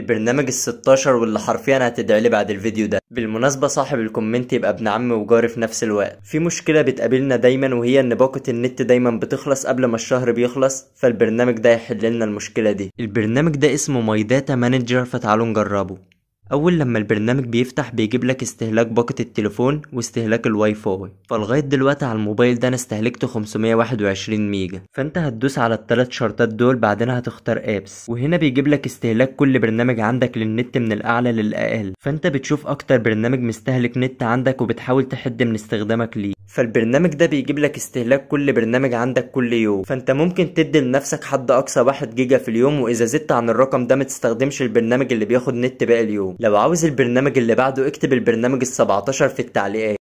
البرنامج ال16 واللي حرفيا هتدعيلي بعد الفيديو ده بالمناسبة صاحب الكومنت يبقى ابن عمي وجاري في نفس الوقت في مشكلة بتقابلنا دايما وهي ان باقة النت دايما بتخلص قبل ما الشهر بيخلص فالبرنامج ده يحل لنا المشكلة دي البرنامج ده اسمه ماي داتا مانجر فتعالوا نجربه اول لما البرنامج بيفتح بيجيب لك استهلاك باقة التليفون واستهلاك الواي فاي فلغاية دلوقتي على الموبايل ده انا استهلكت 521 ميجا فانت هتدوس على الثلاث شرطات دول بعدين هتختار ابس وهنا بيجيب لك استهلاك كل برنامج عندك للنت من الاعلى للاقل فانت بتشوف اكتر برنامج مستهلك نت عندك وبتحاول تحد من استخدامك ليه فالبرنامج ده بيجيب لك استهلاك كل برنامج عندك كل يوم فانت ممكن تدي لنفسك حد اقصى واحد جيجا في اليوم واذا زدت عن الرقم ده متستخدمش البرنامج اللي بياخد نت باقي اليوم لو عاوز البرنامج اللي بعده اكتب البرنامج ال17 في التعليقات